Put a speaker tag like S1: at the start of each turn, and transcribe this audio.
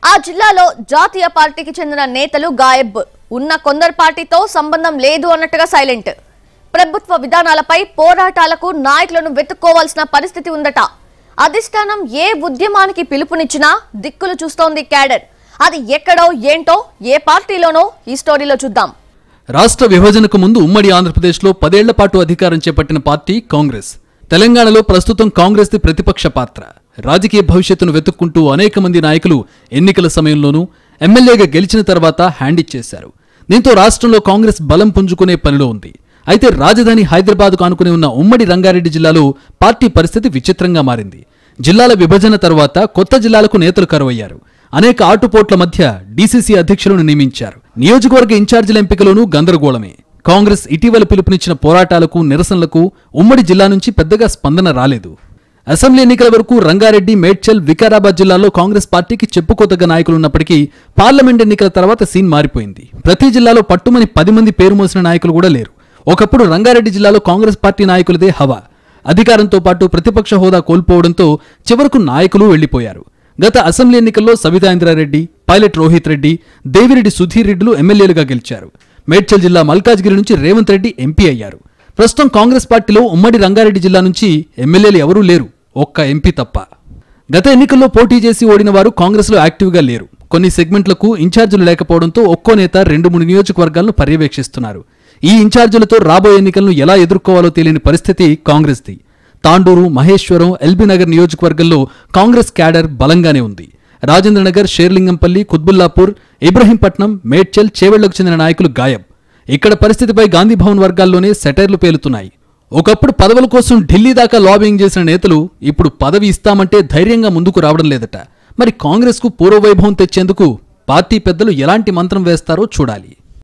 S1: ఆ జిల్లాలో జాతీయ పార్టీకి చెందిన నేతలు గాయబ్ ఉన్న కొందరు పార్టీతో సంబంధం లేదు అన్నట్టుగా సైలెంట్ ప్రభుత్వ విధానాలపై పోరాటాలకు నాయకులను వెతుక్కోవాల్సిన పరిస్థితి ఉందట అధిష్టానం ఏ ఉద్యమానికి పిలుపునిచ్చినా దిక్కులు చూస్తోంది క్యాడర్ అది ఎక్కడో ఏంటో ఏ పార్టీలోనో ఈ స్టోరీలో చూద్దాం
S2: రాష్ట్ర విభజనకు ముందు ఉమ్మడి ఆంధ్రప్రదేశ్లో పదేళ్ల పాటు అధికారం చేపట్టిన పార్టీ కాంగ్రెస్ తెలంగాణలో ప్రస్తుతం కాంగ్రెస్ది ప్రతిపక్ష పాత్ర రాజకీయ భవిష్యత్తును వెతుక్కుంటూ అనేక మంది నాయకులు ఎన్నికల సమయంలోనూ ఎమ్మెల్యేగా గెలిచిన తర్వాత హ్యాండ్ ఇచ్చేశారు దీంతో రాష్ట్రంలో కాంగ్రెస్ బలం పుంజుకునే పనిలో ఉంది అయితే రాజధాని హైదరాబాద్కు ఆనుకుని ఉన్న ఉమ్మడి రంగారెడ్డి జిల్లాలో పార్టీ పరిస్థితి విచిత్రంగా మారింది జిల్లాల విభజన తర్వాత కొత్త జిల్లాలకు నేతలు కరువయ్యారు అనేక ఆటుపోట్ల మధ్య డీసీసీ అధ్యక్షులను నియమించారు నియోజకవర్గ ఇన్ఛార్జీల ఎంపికలోనూ గందరగోళమే కాంగ్రెస్ ఇటీవల పిలుపునిచ్చిన పోరాటాలకు నిరసనలకు ఉమ్మడి జిల్లా నుంచి పెద్దగా స్పందన రాలేదు అసెంబ్లీ ఎన్నికల వరకు రంగారెడ్డి మేడ్చల్ వికారాబాద్ జిల్లాల్లో కాంగ్రెస్ పార్టీకి చెప్పుకోదగ్గ నాయకులున్నప్పటికీ పార్లమెంట్ ఎన్నికల తర్వాత సీన్ మారిపోయింది ప్రతి జిల్లాలో పట్టుమని పది మంది పేరు మోసిన నాయకులు కూడా లేరు ఒకప్పుడు రంగారెడ్డి జిల్లాలో కాంగ్రెస్ పార్టీ నాయకులదే హవా అధికారంతో పాటు ప్రతిపక్ష హోదా కోల్పోవడంతో చివరకు నాయకులు వెళ్లిపోయారు గత అసెంబ్లీ ఎన్నికల్లో సబితా ఇంద్రారెడ్డి పైలట్ రోహిత్ రెడ్డి దేవిరెడ్డి సుధీర్ రెడ్డిలు ఎమ్మెల్యేలుగా గెలిచారు మేడ్చల్ జిల్లా మల్కాజ్గిరి నుంచి రేవంత్ రెడ్డి ఎంపీ అయ్యారు ప్రస్తుతం కాంగ్రెస్ పార్టీలో ఉమ్మడి రంగారెడ్డి జిల్లా నుంచి ఎమ్మెల్యేలు ఎవరూ లేరు ఒక్క ఎంపీ తప్ప గత ఎన్నికల్లో పోటీ చేసి ఓడిన వారు కాంగ్రెస్లో యాక్టివ్గా లేరు కొన్ని సెగ్మెంట్లకు ఇన్ఛార్జీలు లేకపోవడంతో ఒక్కో నేత రెండు మూడు నియోజకవర్గాలను పర్యవేక్షిస్తున్నారు ఈ ఇన్ఛార్జీలతో రాబోయే ఎన్నికలను ఎలా ఎదుర్కోవాలో తెలియని పరిస్థితి కాంగ్రెస్ది తాండూరు మహేశ్వరం ఎల్బీనగర్ నియోజకవర్గంలో కాంగ్రెస్ క్యాడర్ బలంగానే ఉంది రాజేంద్రనగర్ షేర్లింగంపల్లి కుత్బుల్లాపూర్ ఇబ్రహీంపట్నం మేడ్చల్ చేవెళ్లకు చెందిన నాయకులు గాయబ్ ఇక్కడ పరిస్థితిపై గాంధీభవన్ వర్గాల్లోనే సెటైర్లు పేలుతున్నాయి ఒకప్పుడు పదవుల కోసం ఢిల్లీ దాకా లాబింగ్ చేసిన నేతలు ఇప్పుడు పదవి ఇస్తామంటే ధైర్యంగా ముందుకు రావడం లేదట మరి కాంగ్రెస్కు పూర్వవైభవం తెచ్చేందుకు పార్టీ పెద్దలు ఎలాంటి మంత్రం వేస్తారో చూడాలి